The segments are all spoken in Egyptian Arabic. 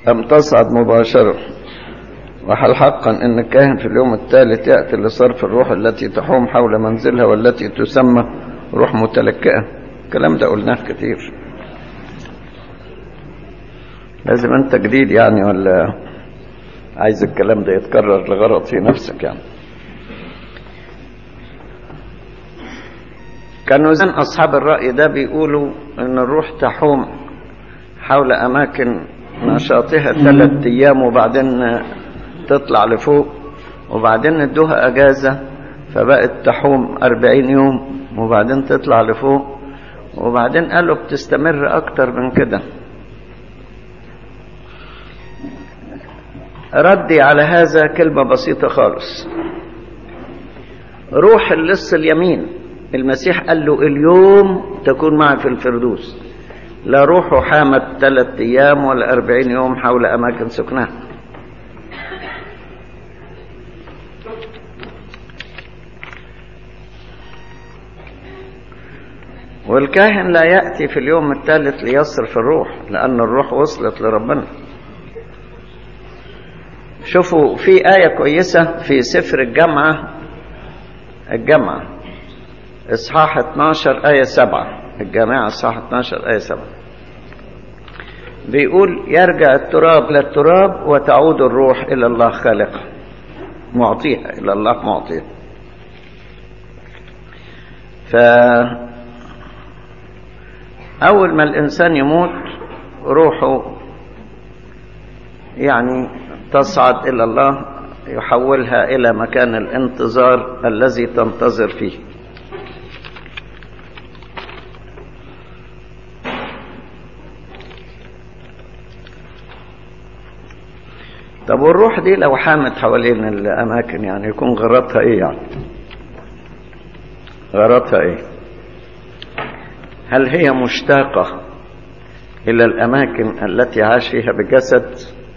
أم تصعد مباشرة وهل حقا أن الكاهن في اليوم الثالث يأتي لصرف الروح التي تحوم حول منزلها والتي تسمى روح متلكئة الكلام ده قلناه كتير لازم أنت جديد يعني ولا عايز الكلام ده يتكرر لغرض في نفسك يعني كانوا زمان أصحاب الرأي ده بيقولوا أن الروح تحوم حول أماكن نشاطها ثلاث أيام وبعدين تطلع لفوق وبعدين ادوها أجازة فبقت تحوم أربعين يوم وبعدين تطلع لفوق وبعدين قالوا بتستمر أكتر من كده ردي على هذا كلمة بسيطة خالص روح اللص اليمين المسيح قال له اليوم تكون معي في الفردوس لا روحه حامت ثلاث أيام ولا أربعين يوم حول أماكن سكنها والكاهن لا يأتي في اليوم الثالث ليصرف الروح لأن الروح وصلت لربنا شوفوا في آية كويسة في سفر الجامعة الجامعة إصحاح 12 آية 7 الجامعة إصحاح 12 آية 7 بيقول يرجع التراب إلى التراب وتعود الروح إلى الله خالقه معطيها إلى الله معطيها ف أول ما الإنسان يموت روحه يعني تصعد إلى الله يحولها إلى مكان الانتظار الذي تنتظر فيه طب والروح دي لو حامت حوالين الأماكن يعني يكون غرضها إيه يعني غرضها إيه هل هي مشتاقة إلى الأماكن التي عاش فيها بجسد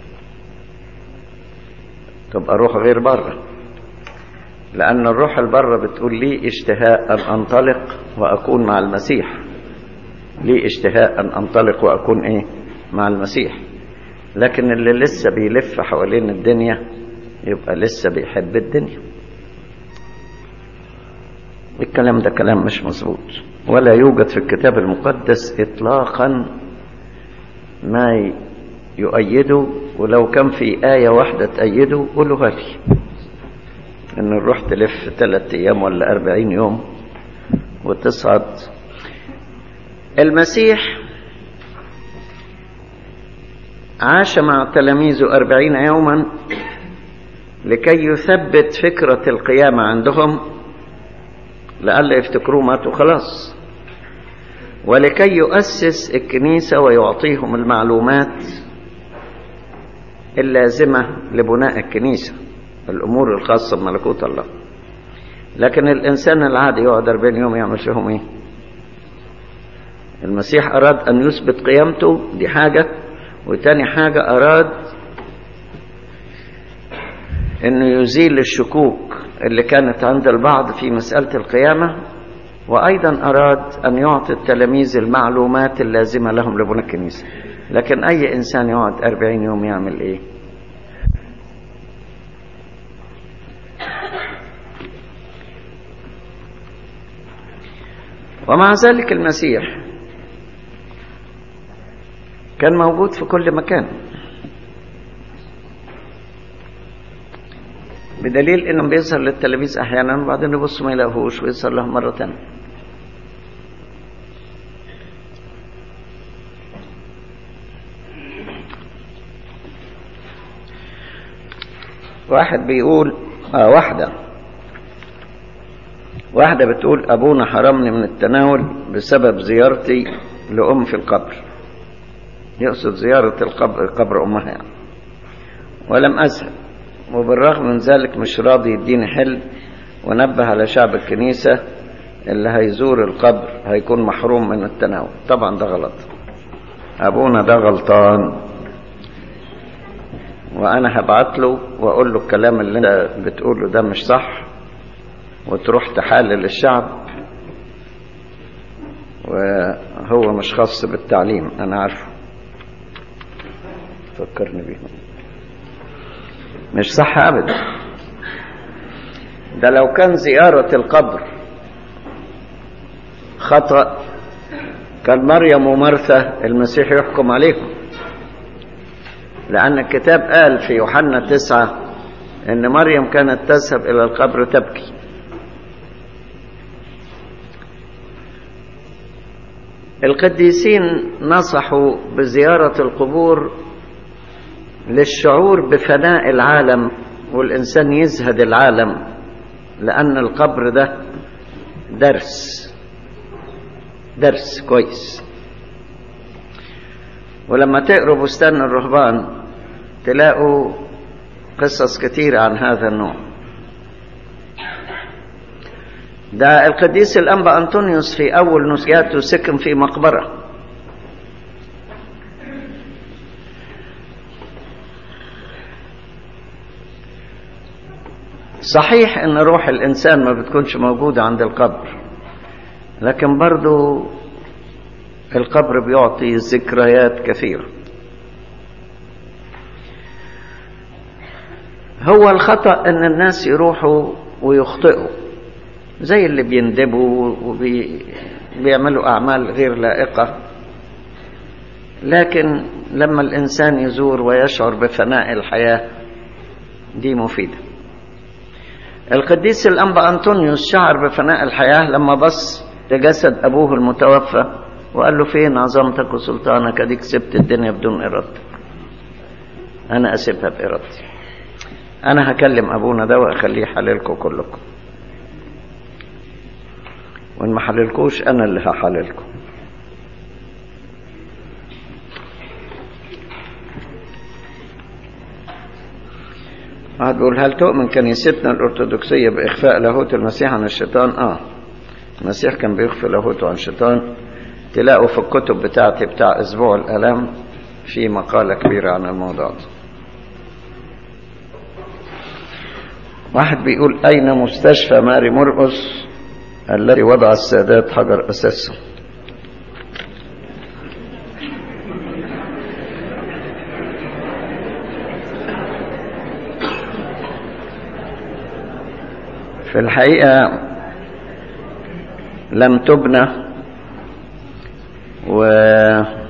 تبقى روح غير بره لأن الروح البره بتقول لي اشتهاء أن أنطلق وأكون مع المسيح لي اشتهاء أن أنطلق وأكون إيه مع المسيح لكن اللي لسه بيلف حوالين الدنيا يبقى لسه بيحب الدنيا الكلام ده كلام مش مظبوط ولا يوجد في الكتاب المقدس إطلاقا ما يؤيده ولو كان في آية واحدة تأيده قولوا لي إن الروح تلف ثلاثة أيام ولا أربعين يوم وتصعد المسيح عاش مع تلاميذه أربعين يوما لكي يثبت فكرة القيامة عندهم لئلا يفتكروه ماتوا خلاص ولكي يؤسس الكنيسة ويعطيهم المعلومات اللازمة لبناء الكنيسة الأمور الخاصة بملكوت الله لكن الإنسان العادي يقعد 40 يوم يعمل فيهم إيه المسيح أراد أن يثبت قيامته دي حاجة وتاني حاجة أراد أنه يزيل الشكوك اللي كانت عند البعض في مسألة القيامة وأيضا أراد أن يعطي التلاميذ المعلومات اللازمة لهم لبناء الكنيسة لكن أي إنسان يقعد أربعين يوم يعمل إيه ومع ذلك المسيح كان موجود في كل مكان بدليل انه بيظهر للتلاميذ احيانا وبعدين يبصوا ما يلاقوهوش ويظهر لهم مره ثانيه واحد بيقول اه واحده واحده بتقول ابونا حرمني من التناول بسبب زيارتي لام في القبر يقصد زياره القبر قبر امها يعني ولم اذهب وبالرغم من ذلك مش راضي يديني حل ونبه على شعب الكنيسة اللي هيزور القبر هيكون محروم من التناول طبعا ده غلط أبونا ده غلطان وأنا هبعت له وأقول له الكلام اللي أنت بتقوله ده مش صح وتروح تحالل الشعب وهو مش خاص بالتعليم أنا عارفه فكرني بيهم مش صح ابدا ده لو كان زيارة القبر خطأ كان مريم ومرثا المسيح يحكم عليهم لأن الكتاب قال في يوحنا تسعة إن مريم كانت تذهب إلى القبر تبكي القديسين نصحوا بزيارة القبور للشعور بفناء العالم والإنسان يزهد العالم لأن القبر ده درس درس كويس ولما تقروا بستان الرهبان تلاقوا قصص كتير عن هذا النوع ده القديس الأنبا أنطونيوس في أول نسياته سكن في مقبرة صحيح ان روح الانسان ما بتكونش موجودة عند القبر لكن برضو القبر بيعطي ذكريات كثيرة هو الخطأ ان الناس يروحوا ويخطئوا زي اللي بيندبوا وبيعملوا اعمال غير لائقة لكن لما الانسان يزور ويشعر بفناء الحياة دي مفيده القديس الأنبا أنطونيوس شعر بفناء الحياة لما بص لجسد أبوه المتوفى وقال له فين عظمتك وسلطانك أديك سبت الدنيا بدون إرادتك أنا أسيبها بإرادتي أنا هكلم أبونا ده وأخليه يحللكم كلكم وإن ما حللكوش أنا اللي هحللكم واحد بيقول هل تؤمن كنيستنا الأرثوذكسية بإخفاء لاهوت المسيح عن الشيطان؟ آه المسيح كان بيخفي لاهوته عن الشيطان تلاقوا في الكتب بتاعتي بتاع أسبوع الآلام في مقالة كبيرة عن الموضوع ده واحد بيقول أين مستشفى ماري مرقس الذي وضع السادات حجر أساسه في الحقيقة لم تبنى وكانت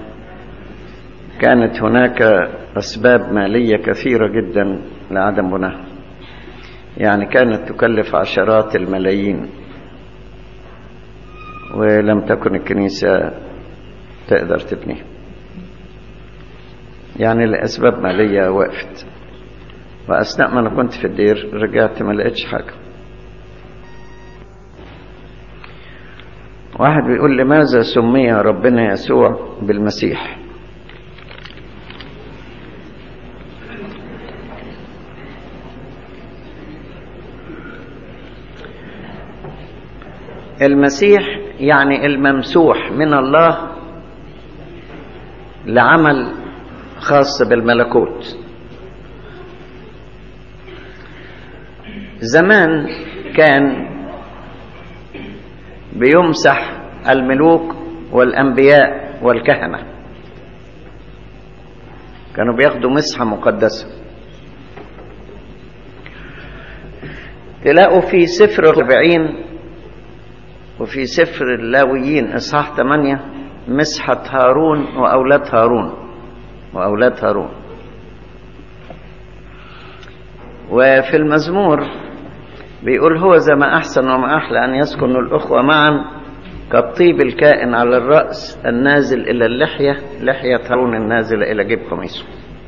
هناك أسباب مالية كثيرة جدا لعدم بناها يعني كانت تكلف عشرات الملايين ولم تكن الكنيسة تقدر تبنيها يعني لأسباب مالية وقفت وأثناء ما أنا كنت في الدير رجعت ما لقيتش حاجة واحد بيقول لماذا سمي ربنا يسوع بالمسيح المسيح يعني الممسوح من الله لعمل خاص بالملكوت زمان كان بيمسح الملوك والأنبياء والكهنة كانوا بياخدوا مسحة مقدسة تلاقوا في سفر الربعين وفي سفر اللاويين إصحاح 8 مسحة هارون وأولاد هارون وأولاد هارون وفي المزمور بيقول هو زي ما أحسن وما أحلى أن يسكن الأخوة معا كالطيب الكائن على الرأس النازل إلى اللحية لحية هارون النازلة إلى جيب قميصه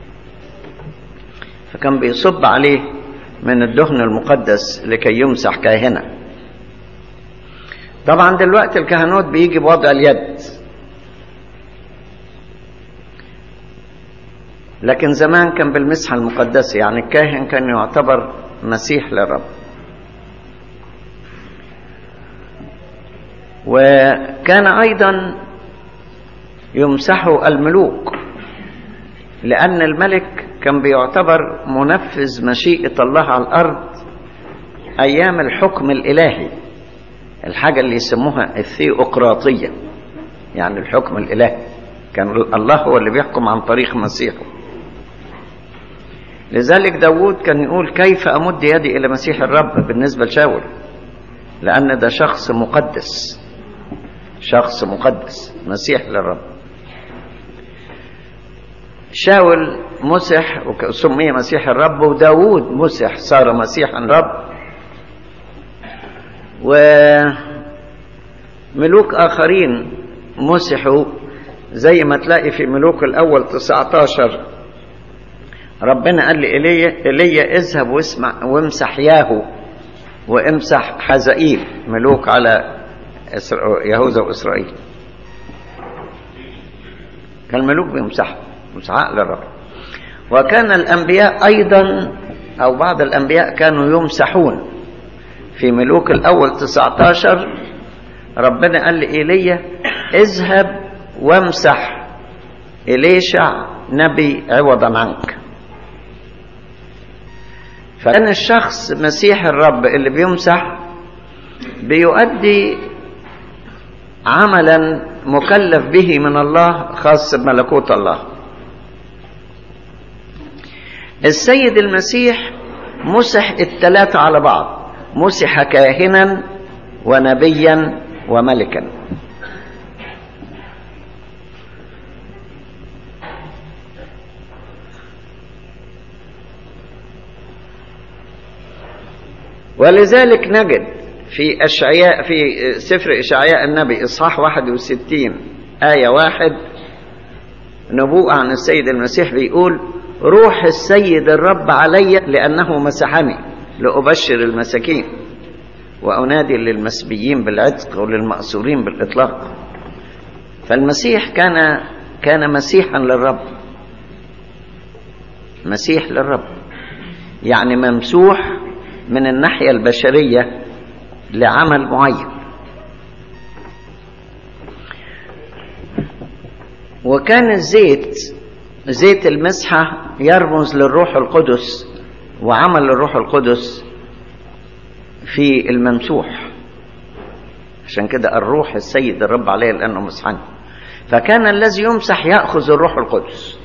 فكان بيصب عليه من الدهن المقدس لكي يمسح كاهنة طبعا دلوقتي الكهنوت بيجي بوضع اليد لكن زمان كان بالمسحة المقدسة يعني الكاهن كان يعتبر مسيح للرب وكان أيضا يمسح الملوك لأن الملك كان بيعتبر منفذ مشيئة الله على الأرض أيام الحكم الإلهي الحاجة اللي يسموها الثيوقراطية يعني الحكم الإلهي كان الله هو اللي بيحكم عن طريق مسيحه لذلك داود كان يقول كيف أمد يدي إلى مسيح الرب بالنسبة لشاول لأن ده شخص مقدس شخص مقدس مسيح للرب شاول مسح وسمي مسيح الرب وداود مسح صار مسيحا رب وملوك آخرين مسحوا زي ما تلاقي في ملوك الأول 19 ربنا قال لإيليا إيليا اذهب واسمع وامسح ياهو وامسح حزائيل ملوك على يهوذا وإسرائيل كان الملوك بيمسحوا مسحاء للرب وكان الأنبياء أيضا أو بعض الأنبياء كانوا يمسحون في ملوك الأول 19 ربنا قال لإيليا اذهب وامسح إليشع نبي عوضا عنك فكان الشخص مسيح الرب اللي بيمسح بيؤدي عملا مكلف به من الله خاص بملكوت الله السيد المسيح مسح الثلاثة على بعض مسح كاهنا ونبيا وملكا ولذلك نجد في أشعياء في سفر إشعياء النبي إصحاح 61 آية واحد نبوءة عن السيد المسيح بيقول روح السيد الرب علي لأنه مسحني لأبشر المساكين وأنادي للمسبيين بالعتق وللمأسورين بالإطلاق فالمسيح كان كان مسيحا للرب مسيح للرب يعني ممسوح من الناحية البشرية لعمل معين وكان الزيت زيت المسحة يرمز للروح القدس وعمل الروح القدس في الممسوح عشان كده الروح السيد الرب عليه لأنه مسحن فكان الذي يمسح يأخذ الروح القدس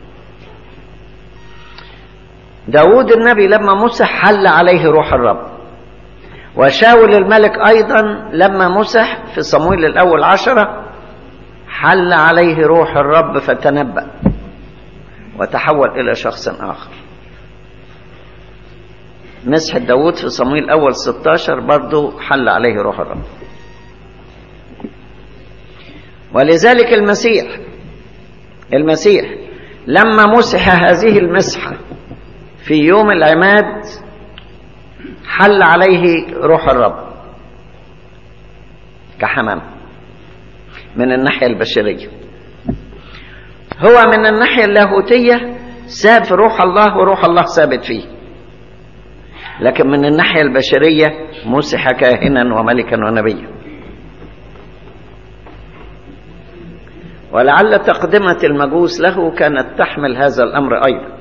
داود النبي لما مسح حل عليه روح الرب وشاول الملك أيضا لما مسح في صمويل الأول عشرة حل عليه روح الرب فتنبأ وتحول إلى شخص آخر مسح داود في صمويل الأول 16 برضو حل عليه روح الرب ولذلك المسيح المسيح لما مسح هذه المسحة في يوم العماد حل عليه روح الرب كحمام من الناحية البشرية هو من الناحية اللاهوتية ساب في روح الله وروح الله ثابت فيه لكن من الناحية البشرية مسح كاهنا وملكا ونبيا ولعل تقدمة المجوس له كانت تحمل هذا الأمر أيضا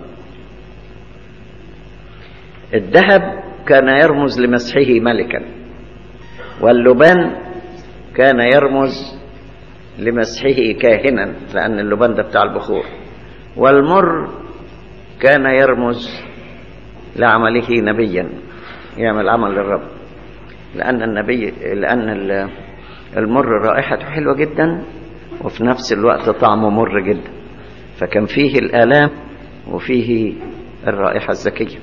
الذهب كان يرمز لمسحه ملكا واللبان كان يرمز لمسحه كاهنا لأن اللبان ده بتاع البخور والمر كان يرمز لعمله نبيا يعمل عمل للرب لأن النبي لأن المر رائحته حلوة جدا وفي نفس الوقت طعمه مر جدا فكان فيه الآلام وفيه الرائحة الزكية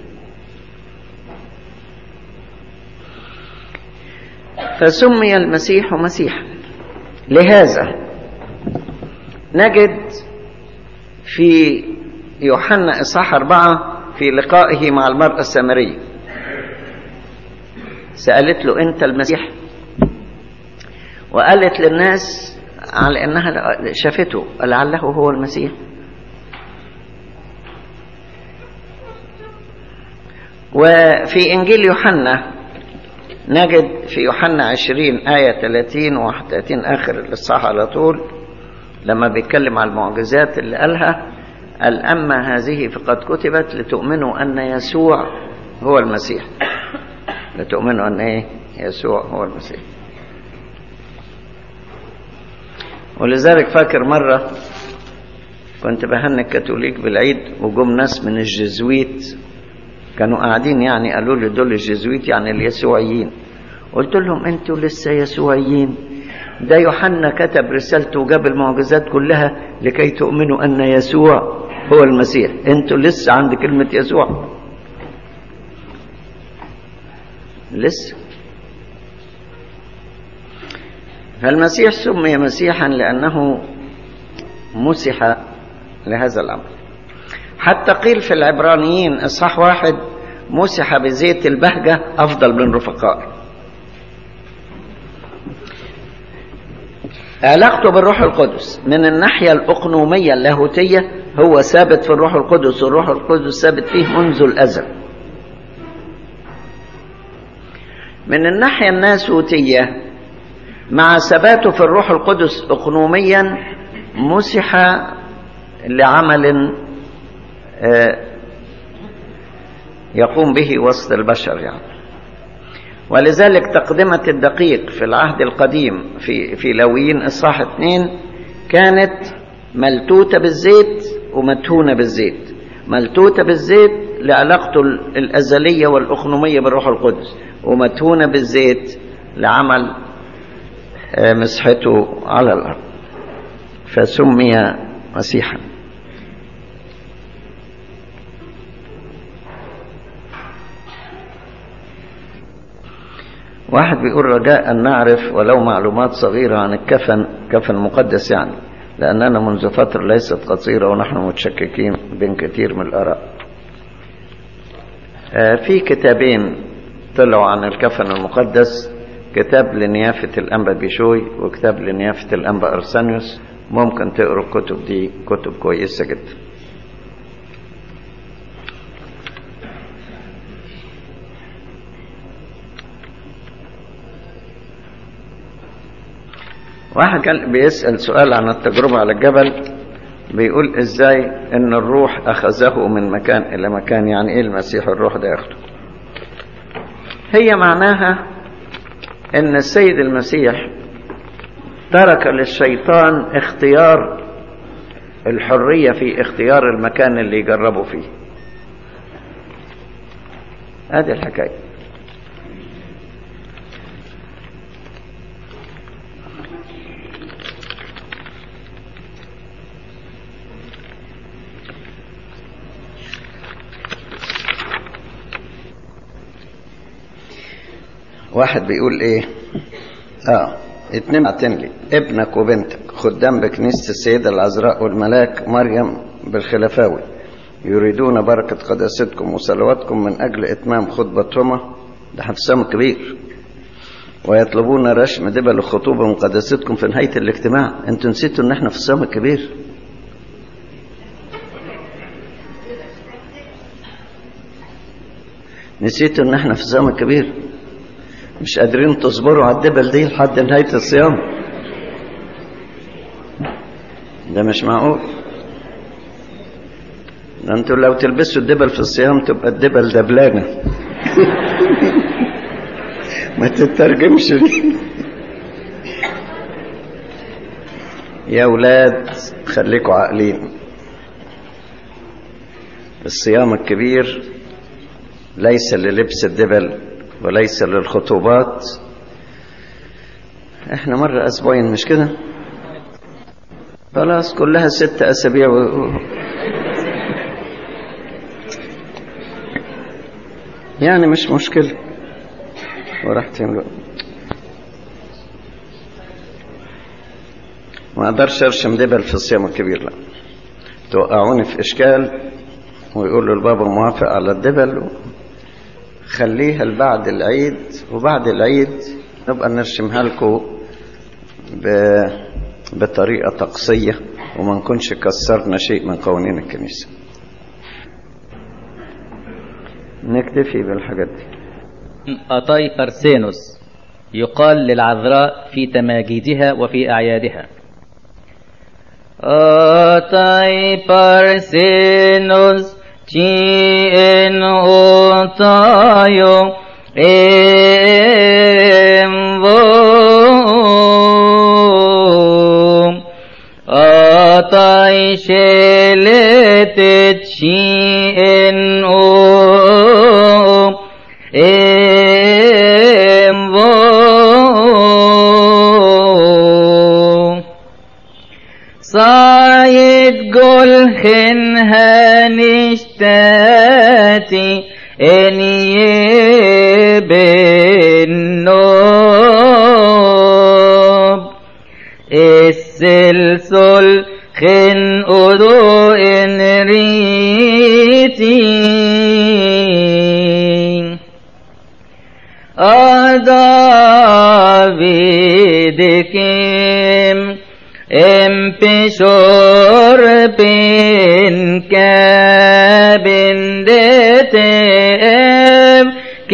فسمي المسيح مسيحا لهذا نجد في يوحنا إصحاح أربعة في لقائه مع المرأة السامرية سألت له أنت المسيح وقالت للناس على أنها شافته لعله هو المسيح وفي إنجيل يوحنا نجد في يوحنا 20 آية 30 و 31 آخر الإصحاح على طول لما بيتكلم على المعجزات اللي قالها قال أما هذه فقد كتبت لتؤمنوا أن يسوع هو المسيح لتؤمنوا أن إيه يسوع هو المسيح ولذلك فاكر مرة كنت بهني الكاثوليك بالعيد وجم ناس من الجزويت كانوا قاعدين يعني قالوا لي دول الجزويت يعني اليسوعيين قلت لهم انتوا لسه يسوعيين ده يوحنا كتب رسالته وجاب المعجزات كلها لكي تؤمنوا ان يسوع هو المسيح انتوا لسه عند كلمة يسوع لسه فالمسيح سمي مسيحا لأنه مسح لهذا الأمر حتى قيل في العبرانيين إصحاح واحد مسح بزيت البهجة أفضل من رفقائه علاقته بالروح القدس من الناحية الأقنومية اللاهوتية هو ثابت في الروح القدس والروح القدس ثابت فيه منذ الأزل من الناحية الناسوتية مع ثباته في الروح القدس أقنوميا مسح لعمل يقوم به وسط البشر يعني ولذلك تقدمة الدقيق في العهد القديم في في لويين إصحاح اثنين كانت ملتوتة بالزيت ومدهونة بالزيت ملتوتة بالزيت لعلاقته الأزلية والأخنومية بالروح القدس ومدهونة بالزيت لعمل مسحته على الأرض فسمي مسيحا واحد بيقول رجاء أن نعرف ولو معلومات صغيرة عن الكفن كفن مقدس يعني لأننا منذ فترة ليست قصيرة ونحن متشككين بين كثير من الآراء في كتابين طلعوا عن الكفن المقدس كتاب لنيافة الأنبا بيشوي وكتاب لنيافة الأنبا أرسانيوس ممكن تقروا الكتب دي كتب كويسة جدا واحد كان بيسأل سؤال عن التجربة على الجبل بيقول ازاي ان الروح اخذه من مكان الى مكان يعني ايه المسيح الروح ده ياخده هي معناها ان السيد المسيح ترك للشيطان اختيار الحرية في اختيار المكان اللي يجربوا فيه هذه الحكاية واحد بيقول ايه اه اتنين بعتين لي ابنك وبنتك خدام بكنيسة السيدة العذراء والملاك مريم بالخلفاوي يريدون بركة قداستكم وصلواتكم من أجل إتمام خطبتهما ده حفصام كبير ويطلبون رشم دبل الخطوبة من قداستكم في نهاية الاجتماع انتوا نسيتوا ان احنا في الصيام الكبير نسيتوا ان احنا في الصيام الكبير مش قادرين تصبروا على الدبل دي لحد نهاية الصيام ده مش معقول ده انتوا لو تلبسوا الدبل في الصيام تبقى الدبل دبلانة ما تترجمش دي يا ولاد خليكوا عاقلين الصيام الكبير ليس للبس الدبل وليس للخطوبات احنا مرة اسبوعين مش كده خلاص كلها ست اسابيع و... يعني مش مشكلة ورحت يملؤ ما اقدرش ارشم دبل في الصيام الكبير لا توقعوني في اشكال ويقولوا البابا موافق على الدبل خليها لبعد العيد وبعد العيد نبقى نرشمها لكم ب... بطريقة طقسية وما نكونش كسرنا شيء من قوانين الكنيسة نكتفي بالحاجات دي أطاي أرسينوس يقال للعذراء في تماجيدها وفي أعيادها أطاي بارسينوس جين أطايو إمبو أطاي شيء solchen hanistati en yebenob السل solchen udo en riti David kim empeshor bin kabin detem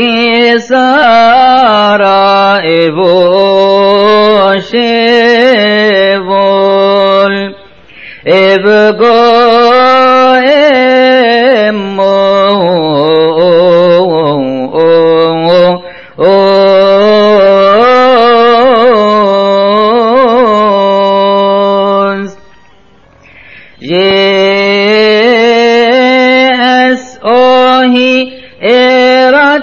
kisara evo shevol evgo emos Yes, oh, he erat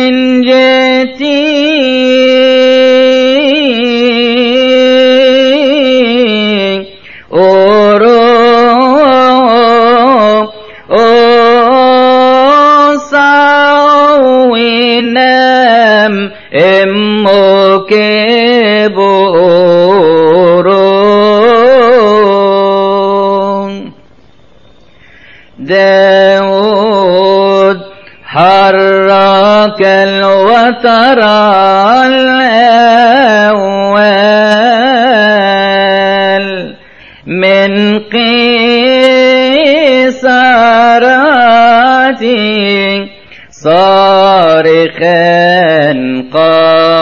sinjeti oro o sawinem emokeboro داود حرك الوتر الأول من قيصراته صارخا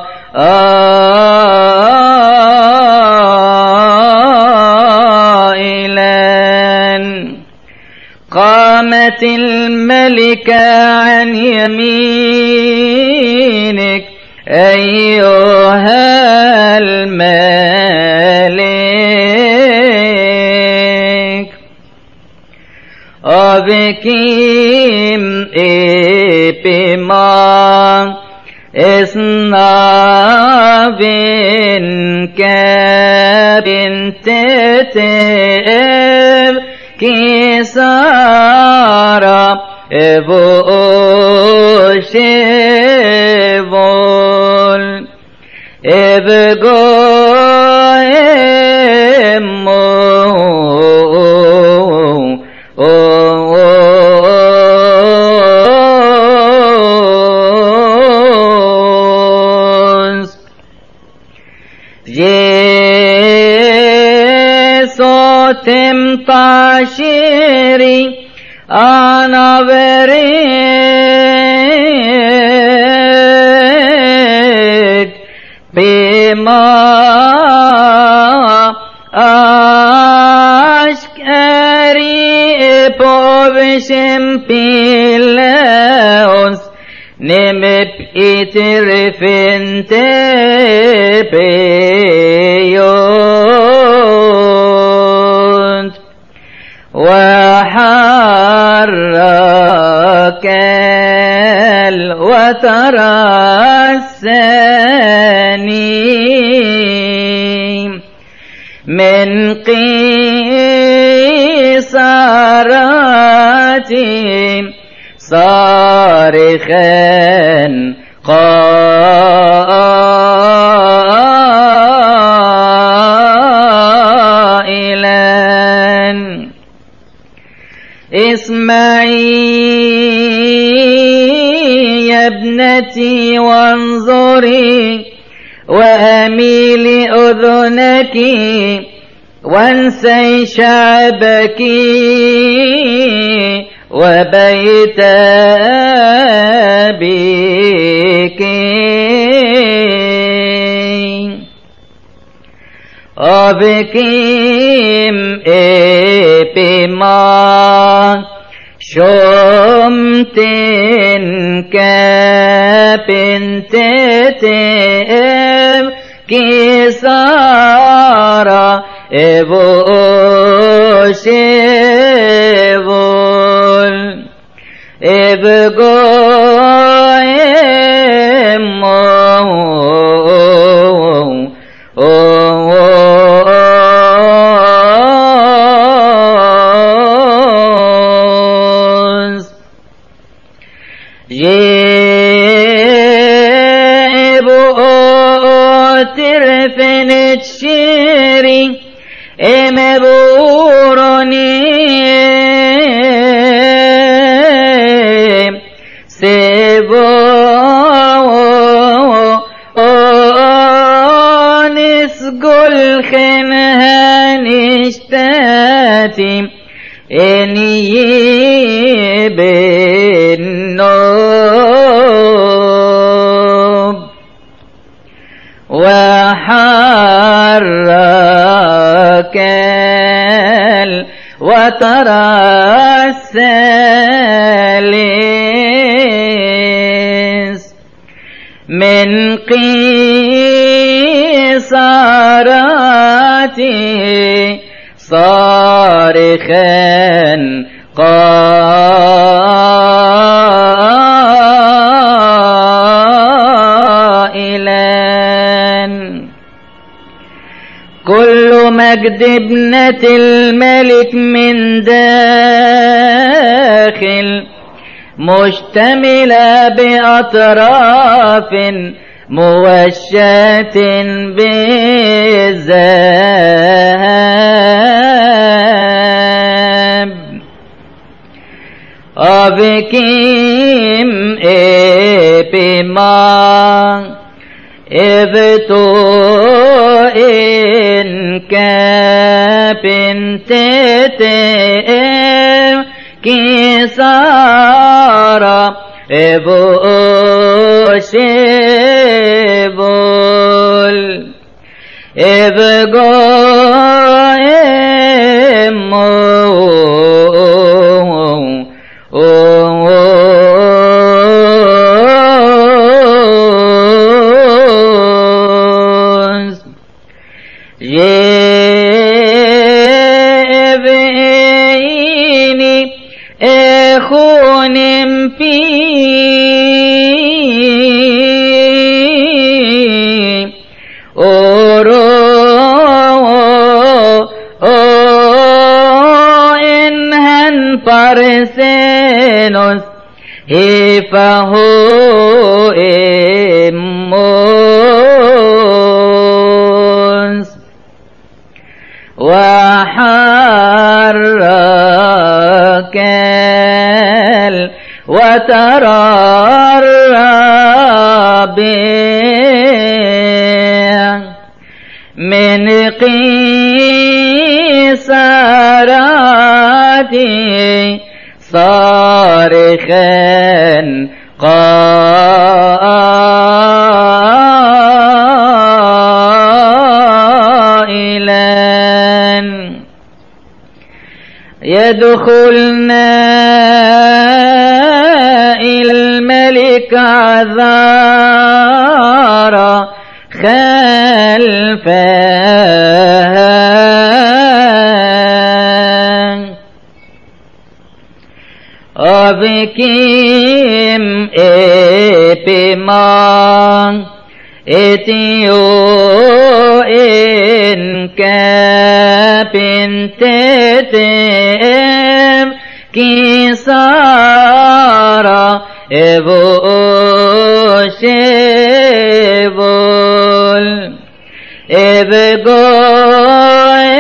قائلا قامت الملكة عن يمينك أيها الملك أبكيم إبما إسنابن كابن تتب كسارة إبو شبول إبقو إمو أوز صوتم طاشري أنا بريد بما أشكري بوبشم بيلاوس نمب إترفنت بيوت وحرك الوتر الثاني من قيصراتي صارخا قائلا اسمعي يا ابنتي وانظري واميلي اذنك وانسي شعبك وبيت أبيك أبكيم إبما شمتن كابن تتم كسارة إبو شبول إبقو شيري امبوروني سيبو نسقل خنها نشتاتي إني بالنوب وحرك وترى السالس من قيصاراته صارخا قائلا كل مجد ابنة الملك من داخل مشتملة بأطراف موشاة بالذهب أبكيم إبما إبتو إن كابن تتئم كسارة إبو شبول إبقو إمو يبيني اخون في أورو إنهن بارسينوس هفه إموس وحرك وترى الربيع من قيساراتي صارخا قائلا يدخلنا إلى الملك عذارا خلفا أبكيم إبمان إتيو إن كابن تتم كسارة إبو شبول إبقو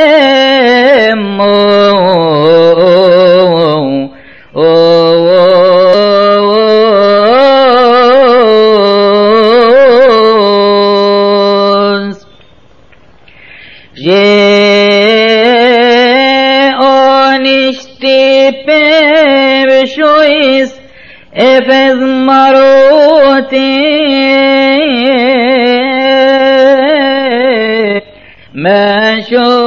إمو Jones. Jeonishtipe b'shois efez maroti